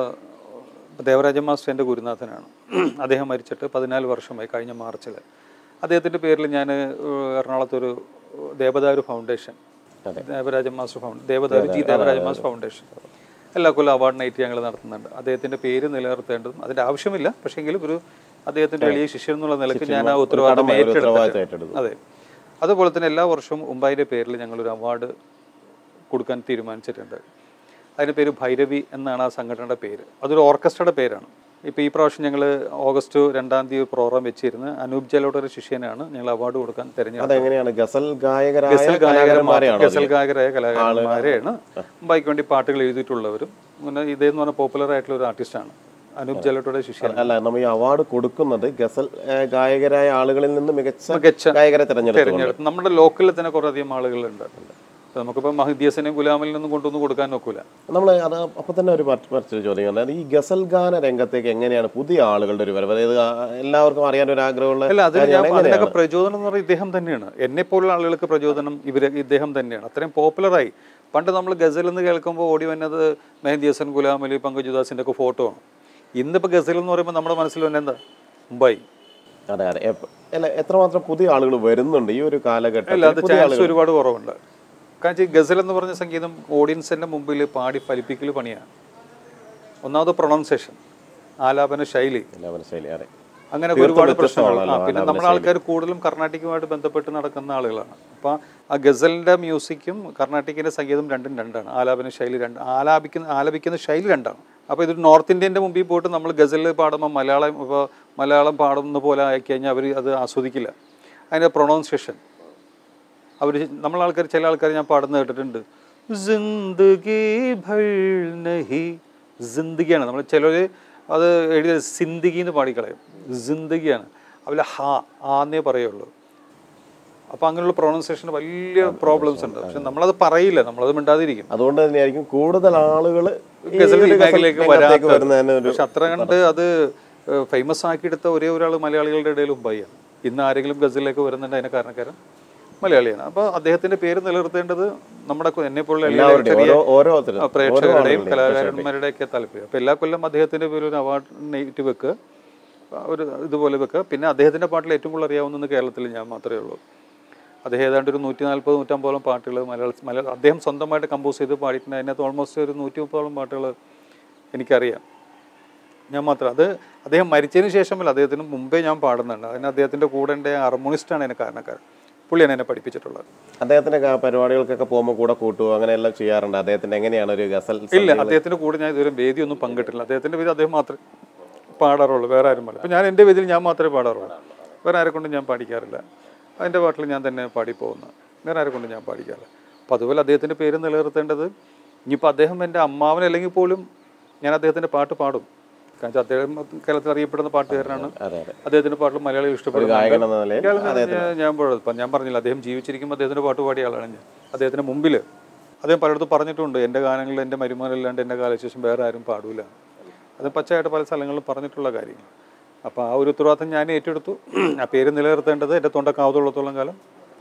ദേവരാജ മാസ്റ്റർ എൻ്റെ ഗുരുനാഥനാണ് അദ്ദേഹം മരിച്ചിട്ട് പതിനാല് വർഷമായി കഴിഞ്ഞ മാർച്ചിൽ അദ്ദേഹത്തിൻ്റെ പേരിൽ ഞാൻ എറണാകുളത്തൊരു ദേവദാരു ഫൗണ്ടേഷൻ അതെ. Devaraja master found Devadaru G Devaraja master foundation എല്ലാ കൊല്ലം അവാർഡ് നൈറ്റ് ഞങ്ങൾ നടത്തുന്നുണ്ട് അദ്ദേഹത്തിൻ്റെ പേര് നിലനിർത്തേണ്ടതും അതിൻ്റെ ആവശ്യമില്ല പക്ഷേങ്കിലും ഒരു അദ്ദേഹത്തിൻ്റെ എളിയ ശിഷ്യൻ എന്നുള്ള നിലയ്ക്ക് ഞാൻ ആ ഉത്തരവാദിത്തം കടമ, ഒരു ഉത്തരവാദിത്തം ഏറ്റെടുത്തിട്ട് ഏറ്റെടുത്തു. അതെ അതുപോലെ തന്നെ എല്ലാ വർഷവും ഉമ്പായിൻ്റെ പേരിൽ ഞങ്ങളൊരു അവാർഡ് കൊടുക്കാൻ തീരുമാനിച്ചിട്ടുണ്ട് അതിൻ്റെ പേര് ഭൈരവി എന്നാണ് ആ സംഘടനയുടെ പേര് അതൊരു ഓർക്കസ്ട്രയുടെ പേരാണ് ഇപ്പോൾ ഈ പ്രാവശ്യം ഞങ്ങൾ ഓഗസ്റ്റ് രണ്ടാം തീയതി പ്രോഗ്രാം വെച്ചിരുന്ന് അനൂപ് ജലോടെ ഒരു ശിഷ്യനാണ് ഞങ്ങൾ അവാർഡ് കൊടുക്കാൻ തിരഞ്ഞെടുത്തത് അതെങ്ങനെയാണ് ഗസൽ ഗായകരായ ഗസൽ കലാകാരന്മാരെയാണോ ഗസൽ ഗായകരായ കലാകാരന്മാരെയാണ് മുംബൈക്ക് വേണ്ടി പാട്ടുകൾ എഴുതിയിട്ടുള്ളവരും പിന്നെ ഇതേന്ന് പറഞ്ഞ പോപ്പുലർ ആയിട്ടുള്ള ഒരു ആർട്ടിസ്റ്റാണ് അനൂപ് ജലോട്ടയുടെ ശിഷ്യനാണ് അല്ല നമ്മൾ ഈ അവാർഡ് കൊടുക്കുന്നത് ഗസൽ ഏഹ്, ഗായകരായ ആളുകളിൽ നിന്ന് മികച്ച മികച്ച ഗായകരെ തിരഞ്ഞെടുത്തു തിരഞ്ഞെടുത്ത് നമ്മുടെ ലോക്കലിൽ തന്നെ കുറേ അധികം ആളുകളുണ്ട് ഇപ്പൊ നമുക്കിപ്പോൾ മഹിദ്യാസിനെയും ഗുലാമിൽ നിന്നും കൊണ്ടൊന്നും കൊടുക്കാൻ നോക്കൂല നമ്മൾ അത് അപ്പൊ തന്നെ ഒരു മറ്റ് മറ്റൊരു ചോദ്യം അതായത് ഈ ഗസൽ ഗാന രംഗത്തേക്ക് എങ്ങനെയാണ് പുതിയ ആളുകളുടെ ഒരു വരവ് അതായത് ആ എല്ലാവർക്കും അറിയാൻ ഒരു ആഗ്രഹമുള്ള അല്ല അതിന് കാര്യമാണ്. ഞാൻ അതിനൊക്കെ പ്രചോദനം എന്ന് പറയുന്നത് ഇദ്ദേഹം തന്നെയാണ് എന്നെ പോലുള്ള ആളുകൾക്ക് പ്രചോദനം ഇവര് ഇദ്ദേഹം തന്നെയാണ് അത്രയും പോപ്പുലറായി പണ്ട് നമ്മൾ ഗസൽ എന്ന് കേൾക്കുമ്പോൾ ഓടി വന്നത് മെഹന്തി ഹസൻ ഗുലാം അലി പങ്കജുദാസിൻ്റെ ഒക്കെ ഫോട്ടോ ആണ് ഇന്നിപ്പോൾ ഗസൽ എന്ന് പറയുമ്പോൾ നമ്മുടെ മനസ്സിൽ തന്നെ എന്താ മുംബൈ അതെ അതെ എപ്പ- അല്ല എത്രമാത്രം പുതിയ ആളുകൾ വരുന്നുണ്ട് ഈ ഒരു അല്ല കാലഘട്ടത്തിൽ അത് ചാൻസ് ഒരുപാട് കുറവുണ്ട് കാരണം വെച്ചാൽ ഗസൽ എന്ന് പറഞ്ഞ സംഗീതം ഓഡിയൻസിന്റെ മുമ്പിൽ പാടി ഫലിപ്പിക്കൽ പണിയാണ് ഒന്നാമത് പ്രൊണൗൺസേഷൻ ആലാപന ശൈലി എല്ലാവരും ശൈലി അതെ അങ്ങനെ തീർത്തും ഒരുപാട് പ്രശ്നങ്ങൾ വ്യത്യസ്തമാണല്ലോ ആ, പിന്നെ നമ്മുടെ ആൾക്കാർ കൂടുതലും കർണാട്ടിക്കുമായിട്ട് ബന്ധപ്പെട്ട് നടക്കുന്ന ആളുകളാണ് അപ്പോൾ ആ ഗസലിൻ്റെ മ്യൂസിക്കും കർണാട്ടിക്കിൻ്റെ സംഗീതം രണ്ടും രണ്ടാണ് ആലാപന ശൈലി രണ്ട് ആലാപിക്കുന്ന ആലപിക്കുന്ന ശൈലി രണ്ടാണ് അപ്പോൾ ഇതൊരു നോർത്ത് ഇന്ത്യൻ്റെ മുമ്പിൽ പോയിട്ട് നമ്മൾ ഗസൽ പാടുമ്പോൾ മലയാളം ഇപ്പോൾ മലയാളം പാടുന്ന പോലെ ആക്കി കഴിഞ്ഞാൽ അവർ അത് ആസ്വദിക്കില്ല അതിൻ്റെ പ്രൊണൗൺസിയേഷൻ അവർ നമ്മളെ ആൾക്കാർ ചില ആൾക്കാർ ഞാൻ പാടുന്നത് കേട്ടിട്ടുണ്ട് ജിന്ദഗി ഭൾ നഹി ജിന്ദഗിയാണ് നമ്മൾ ചിലർ അത് എഴുതിയ സിന്ദഗി എന്ന് പാടിക്കളയും ജിന്ദഗിയാണ് അതിൽ ഹാ ആന്നേ പറയുള്ളൂ അപ്പോൾ അങ്ങനെയുള്ള പ്രൊണൗൺസിയേഷന് വലിയ പ്രോബ്ലംസ് ഉണ്ട് പക്ഷെ നമ്മളത് പറയില്ല നമ്മളത് മിണ്ടാതിരിക്കും അതുകൊണ്ട് തന്നെയായിരിക്കും കൂടുതൽ ആളുകൾ ഗസൽ മേഖലയിലേക്ക് വരാത്ത വരുന്നതിന് ഒരു പക്ഷെ അത്ര കണ്ട് അത് ഫേമസ് ആക്കിയെടുത്ത ഒരേ ഒരാൾ മലയാളികളുടെ ഇടയിൽ മുംബൈയാണ് ഇന്ന് ആരെങ്കിലും ഗസലിലേക്ക് വരുന്നുണ്ട് അതിന് കാരണക്കാരൻ മലയാളിയാണ് അപ്പോൾ അദ്ദേഹത്തിന്റെ പേര് നിലനിർത്തേണ്ടത് നമ്മുടെ കു- എന്നെ പോലുള്ള എല്ലാ എല്ലാവരുടെയും ചെറിയ ഓരോ ഓരോരുത്തരും ആ, പ്രേക്ഷകരുടെയും കലാകാരന്മാരുടെ ഒക്കെ താല്പര്യം അപ്പോൾ എല്ലാ കൊല്ലം അദ്ദേഹത്തിന്റെ പേരിൽ ഒരു അവാർഡ് നെയ്റ്റ് വെക്കുക ആ, ഒരു ഇതുപോലെ വെക്കുക പിന്നെ അദ്ദേഹത്തിന്റെ പാട്ടിൽ ഏറ്റവും കൂടുതൽ അറിയാവുന്നത് കേരളത്തിൽ ഞാൻ മാത്രമേ ഉള്ളൂ അദ്ദേഹം ഏതാണ്ട് ഒരു നൂറ്റി നാൽപ്പത് നൂറ്റമ്പതോളം പാട്ടുകൾ മലയാള മലയാളം അദ്ദേഹം സ്വന്തമായിട്ട് കമ്പോസ് ചെയ്ത് പാടിയിട്ടുണ്ട് അതിനകത്ത് ഓൾമോസ്റ്റ് ഒരു നൂറ്റി മുപ്പതോളം പാട്ടുകൾ എനിക്കറിയാം ഞാൻ മാത്രം അത് അദ്ദേഹം മരിച്ചതിന് ശേഷമല്ല അദ്ദേഹത്തിന് മുമ്പേ ഞാൻ പാടുന്നുണ്ട് അതിന് അദ്ദേഹത്തിൻ്റെ കൂടെ എൻ്റെ ഹാർമോണിസ്റ്റാണ് എന്നെ കാരണക്കാരൻ പുള്ളിയാണ് എന്നെ പഠിപ്പിച്ചിട്ടുള്ളത് അദ്ദേഹത്തിന്റെ ക- പരിപാടികൾക്കൊക്കെ പോകുമ്പോൾ കൂടെ കൂട്ടുകയോ അങ്ങനെയെല്ലാം ചെയ്യാറുണ്ട് അദ്ദേഹത്തിന്റെ എങ്ങനെയാണ് ഒരു ഗസൽ ഇല്ല അദ്ദേഹത്തിൻ്റെ കൂടെ ഞാൻ ഇതുവരെ വേദിയൊന്നും പങ്കിട്ടില്ല അദ്ദേഹത്തിൻ്റെ വേദി അദ്ദേഹം മാത്രമേ പാടാറുള്ളൂ വേറെ ആരും പാടില്ല അപ്പോൾ ഞാൻ എൻ്റെ വേദിയിൽ ഞാൻ മാത്രമേ പാടാറുള്ളൂ വേറെ ആരെ കൊണ്ടും ഞാൻ പാടിക്കാറില്ല അതിൻ്റെ പാട്ടിൽ ഞാൻ തന്നെ പാടിപ്പോകുന്നു വേറെ ആരെ കൊണ്ടും ഞാൻ പാടിക്കാറില്ല അപ്പോൾ അതുപോലെ അദ്ദേഹത്തിൻ്റെ പേര് നിലനിർത്തേണ്ടത് ഇനിയിപ്പോൾ അദ്ദേഹം എൻ്റെ അമ്മാവനല്ലെങ്കിൽ പോലും ഞാൻ അദ്ദേഹത്തിൻ്റെ പാട്ട് പാടും കാരണം വെച്ചാൽ അദ്ദേഹം കേരളത്തിൽ അറിയപ്പെടുന്ന പാട്ടുകാരനാണ് അതെ അതെ അദ്ദേഹത്തിൻ്റെ പാട്ടുകൾ മലയാളികൾ ഇഷ്ടപ്പെടുന്നു ഗായകൻ എന്ന നിലയിൽ ഞാൻ- ഞാൻ പാടും. ഇപ്പം ഞാൻ പറഞ്ഞില്ല അദ്ദേഹം ജീവിച്ചിരിക്കുമ്പോൾ അദ്ദേഹത്തിൻ്റെ പാട്ട് പാടിയ ആളാണ് ഞാൻ അദ്ദേഹത്തിൻ്റെ മുമ്പിൽ അദ്ദേഹം പലയിടത്തും പറഞ്ഞിട്ടുണ്ട് എൻ്റെ ഗാനങ്ങളിൽ എൻ്റെ മരുമോനല്ലാണ്ട് എൻ്റെ കാലശേഷം വേറെ ആരും പാടൂല അത് പച്ചയായിട്ട് പല സ്ഥലങ്ങളിലും പറഞ്ഞിട്ടുള്ള കാര്യങ്ങൾ അപ്പോൾ ആ ഒരു ഉത്തരവാദിത്തം ഞാൻ ഏറ്റെടുത്തു ആ പേര് നിലനിർത്തേണ്ടത് എൻ്റെ തൊണ്ട കാവതുള്ളത്തോളം കാലം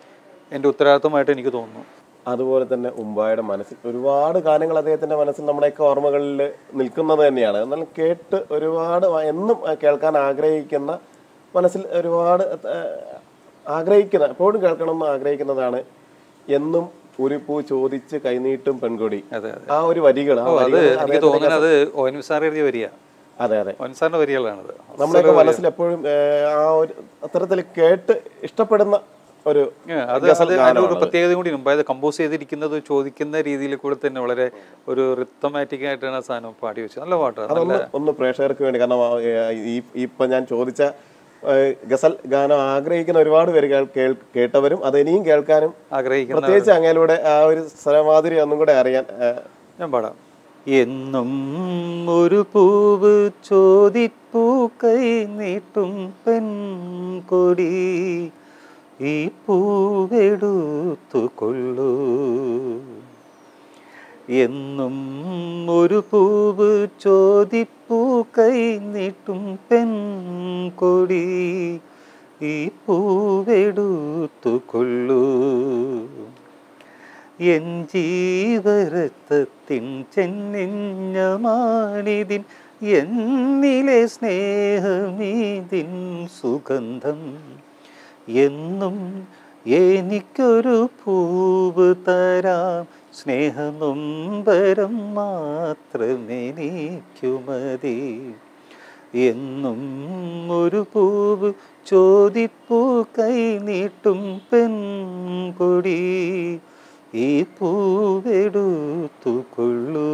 എൻ്റെ ഉത്തരവാദിത്തമായിട്ട് എനിക്ക് തോന്നുന്നു അതുപോലെ തന്നെ ഉമ്പായുടെ മനസ്സിൽ ഒരുപാട് ഗാനങ്ങൾ അദ്ദേഹത്തിന്റെ മനസ്സിൽ നമ്മുടെയൊക്കെ ഓർമ്മകളിൽ നിൽക്കുന്നത് തന്നെയാണ് എന്നാൽ കേട്ട് ഒരുപാട് വ- എന്നും കേൾക്കാൻ ആഗ്രഹിക്കുന്ന മനസ്സിൽ ഒരുപാട് ആ, ആഗ്രഹിക്കുന്ന എപ്പോഴും കേൾക്കണമെന്ന് ആഗ്രഹിക്കുന്നതാണ് എന്നും ഒരു പൂ ചോദിച്ച് കൈനീട്ടും പെൺകൊടി അതെ ആ ഒരു വരികൾ ആ ഓ അത് വരികൾ എനിക്ക് തോന്നുന്നത് അത് ഒ എൻ വി സാർ എഴുതിയ വരിക അതെ അതെ ഒ എൻ സാറിൻ്റെ വരികളാണത് നമ്മുടെയൊക്കെ മനസ്സിൽ എപ്പോഴും ഏ, ആ ഒരു അത്തരത്തിൽ കേട്ട് ഇഷ്ടപ്പെടുന്ന ഒരു ഏ, അത് ഗസൽ അത് അതിൻ്റെ ഒരു ഗാനമാണത്. പ്രത്യേകത കൂടി ഉണ്ട് അത് കമ്പോസ് ചെയ്തിരിക്കുന്നത് ചോദിക്കുന്ന രീതിയിൽ കൂടെ തന്നെ വളരെ ഒരു റിത്തമാറ്റിക് ആയിട്ടാണ് ആ സാധനം പാടി വെച്ചത് നല്ല പാട്ടാണ് നല്ല അതൊന്ന് ഒന്ന് പ്രേക്ഷകർക്ക് വേണ്ടി കാരണം ആ, ഏ, ഈ ഇപ്പൊ ഞാൻ ചോദിച്ച ഏ, ഗസൽ ഗാനം ആഗ്രഹിക്കുന്ന ഒരുപാട് പേര് കേൾ- കേൾ- കേട്ടവരും അത് ഇനിയും കേൾക്കാനും ആഗ്രഹിക്കുന്ന പ്രത്യേകിച്ച് അങ്ങയിലൂടെ ആ ഒരു സ്വരമാതിരി ഒന്നും കൂടെ അറിയാൻ ഏ, ഞാൻ പാടാം എന്നും ഒരു പൂവ് ചോദിപ്പൂ കൈ നീട്ടും പെൺകൊടി ഈ പൂവെടുത്തു കൊള്ളൂ എന്നും ഒരു പൂവ് ചോദിപ്പൂ കൈ നീട്ടും പെൺകൊടി ഈ പൂവെടുത്തു കൊള്ളൂ എൻ ജീവരത്തത്തിൻ ചെന്നിഞ്ഞമാണിതിൻ എന്നിലെ സ്നേഹമീതിൻ സുഗന്ധം എന്നും എനിക്കൊരു പൂവ് തരാം സ്നേഹനൊമ്പരം മാത്രമെനിക്കു മതി എന്നും ഒരു പൂവ് ചോദിപ്പൂ കൈ നീട്ടും പെൺകൊടി ഈ പൂവെടുത്തു കൊള്ളൂ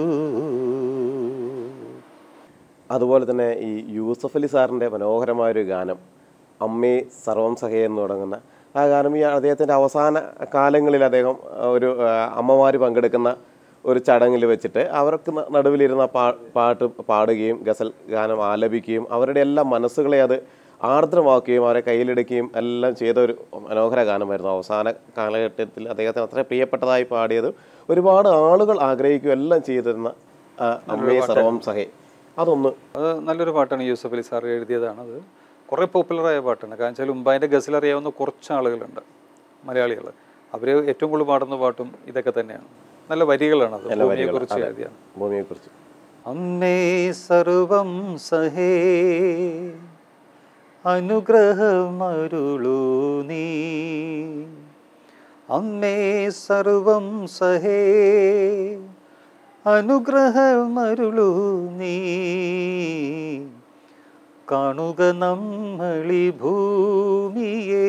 അതുപോലെ തന്നെ ഈ യൂസഫ് അലി സാറിന്റെ മനോഹരമായ ഒരു ഗാനം അമ്മേ സർവം സഹേ എന്ന് തുടങ്ങുന്ന ആ ഗാനം ഈ അദ്ദേഹത്തിന്റെ അവസാന കാലങ്ങളിൽ അദ്ദേഹം ആ, ഒരു അമ്മമാർ പങ്കെടുക്കുന്ന ഒരു ചടങ്ങിൽ വെച്ചിട്ട് അവർക്ക് ന- നടുവിലിരുന്ന പാ പാട്ട് പാടുകയും ഗസൽ ഗാനം ആലപിക്കുകയും അവരുടെ എല്ലാ മനസ്സുകളെ അത് ആർദ്രമാക്കുകയും അവരെ കയ്യിലെടുക്കുകയും എല്ലാം ചെയ്ത ഒരു മനോഹര ഗാനമായിരുന്നു അവസാന കാലഘട്ടത്തിൽ അദ്ദേഹത്തിന് അത്ര പ്രിയപ്പെട്ടതായി പാടിയത് ഒരുപാട് ആളുകൾ ആഗ്രഹിക്കുകയും എല്ലാം ചെയ്തിരുന്ന ആ, അമ്മേ സർവം സഹേ അതൊന്ന് അത് നല്ലൊരു പാട്ടാണ് യൂസഫ് അലി സാർ എഴുതിയതാണ് അത് കുറേ പോപ്പുലറായ പാട്ടാണ് കാരണം വെച്ചാൽ ഉമ്പാൻ്റെ ഗസൽ അറിയാവുന്ന കുറച്ച് ആളുകളുണ്ട് മലയാളികൾ അവർ ഏറ്റവും കൂടുതൽ പാടുന്ന പാട്ടും ഇതൊക്കെ തന്നെയാണ് നല്ല വരികളാണ് അത് ഭൂമിയെക്കുറിച്ച് എഴുതിയാണ് ഭൂമിയെക്കുറിച്ച് അമ്മേ സർവം സഹേ അനുഗ്രഹമരുളൂ നീ അമ്മേ സർവം സഹേ അനുഗ്രഹമരുളൂ നീ കാണുക നമ്മളി ഭൂമിയെ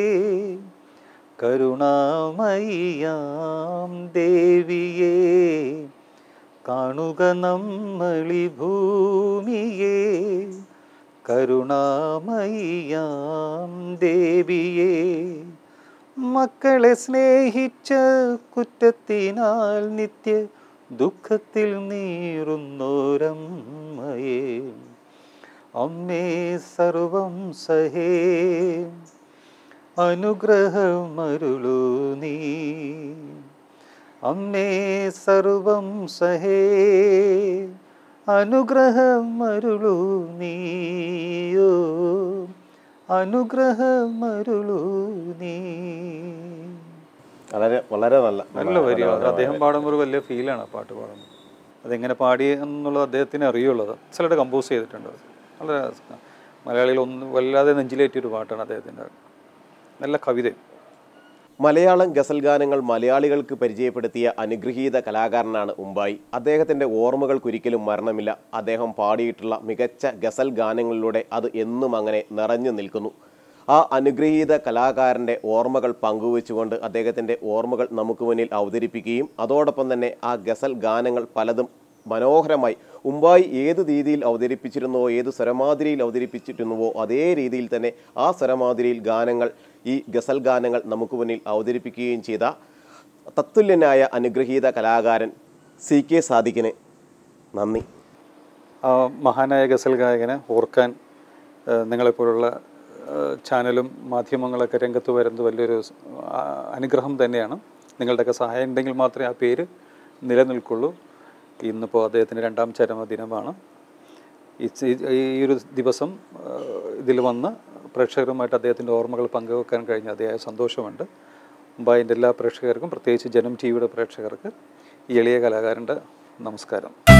കരുണാമയ്യാം ദേവിയെ കാണുക നമ്മളി ഭൂമിയെ കരുണാമയ്യാം ദേവിയെ മക്കളെ സ്നേഹിച്ച കുറ്റത്തിനാൽ നിത്യ ദുഃഖത്തിൽ നീറുന്നോരമ്മയെ അമ്മേ സർവം സഹേ അനുഗ്രഹമരുളൂ നീ അമ്മേ സർവം സഹേ അനുഗ്രഹമരുളൂ നീയോ അനുഗ്രഹമരുളൂ നീ വളരെ വളരെ നല്ല നല്ല വരികളാണ് അദ്ദേഹം പാടുമ്പോൾ ഒരു വലിയ ഫീലാണ് ആ പാട്ട് പാടുന്നത് അതെങ്ങനെ പാടി എന്നുള്ളത് അദ്ദേഹത്തിന് അറിയുള്ളത് ചിലരുടെ കമ്പോസ് ചെയ്തിട്ടുണ്ട് അത്. വളരെ മലയാളികൾ ഒന്ന് വല്ലാതെ നെഞ്ചിലേറ്റിയൊരു പാട്ടാണ് അദ്ദേഹത്തിൻ്റെ നല്ല കവിതയും മലയാളം ഗസൽ ഗാനങ്ങൾ മലയാളികൾക്ക് പരിചയപ്പെടുത്തിയ അനുഗ്രഹീത കലാകാരനാണ് ഉമ്പായി അദ്ദേഹത്തിൻ്റെ ഓർമ്മകൾക്കൊരിക്കലും മരണമില്ല അദ്ദേഹം പാടിയിട്ടുള്ള മികച്ച ഗസൽ ഗാനങ്ങളിലൂടെ അത് എന്നും അങ്ങനെ നിറഞ്ഞു നിൽക്കുന്നു ആ അനുഗ്രഹീത കലാകാരൻ്റെ ഓർമ്മകൾ പങ്കുവെച്ചുകൊണ്ട് അദ്ദേഹത്തിൻ്റെ ഓർമ്മകൾ നമുക്ക് മുന്നിൽ അവതരിപ്പിക്കുകയും അതോടൊപ്പം തന്നെ ആ ഗസൽ ഗാനങ്ങൾ പലതും മനോഹരമായി ഉമ്പായി ഏത് രീതിയിൽ അവതരിപ്പിച്ചിരുന്നുവോ ഏത് സ്വരമാതിരിയിൽ അവതരിപ്പിച്ചിരുന്നുവോ അതേ രീതിയിൽ തന്നെ ആ സ്വരമാതിരിയിൽ ഗാനങ്ങൾ ഈ ഗസൽ ഗാനങ്ങൾ നമുക്ക് മുന്നിൽ അവതരിപ്പിക്കുകയും ചെയ്ത തത്തുല്യനായ അനുഗ്രഹീത കലാകാരൻ സി കെ സാദിഖിന് നന്ദി ആ മഹാനായ ഗസൽ ഗായകനെ ഓർക്കാൻ ആ, നിങ്ങളെപ്പോലുള്ള ആ, ചാനലും മാധ്യമങ്ങളൊക്കെ രംഗത്ത് വരുന്നത് വലിയൊരു സ്- ആ, അനുഗ്രഹം തന്നെയാണ് നിങ്ങളുടെയൊക്കെ സഹായം ഉണ്ടെങ്കിൽ മാത്രമേ ആ പേര് നിലനിൽക്കുള്ളൂ ഇന്നിപ്പോൾ അദ്ദേഹത്തിൻ്റെ രണ്ടാം ചരമദിനമാണ് ഈ ചി- ഈ ഒരു ദിവസം ഇതിൽ വന്ന് പ്രേക്ഷകരുമായിട്ട് അദ്ദേഹത്തിൻ്റെ ഓർമ്മകൾ പങ്കുവെക്കാൻ കഴിഞ്ഞ അതിയായ സന്തോഷമുണ്ട് മുംബൈൻ്റെ എല്ലാ പ്രേക്ഷകർക്കും പ്രത്യേകിച്ച് ജനം ടി വിയുടെ പ്രേക്ഷകർക്ക് ഈ എളിയ കലാകാരൻ്റെ നമസ്കാരം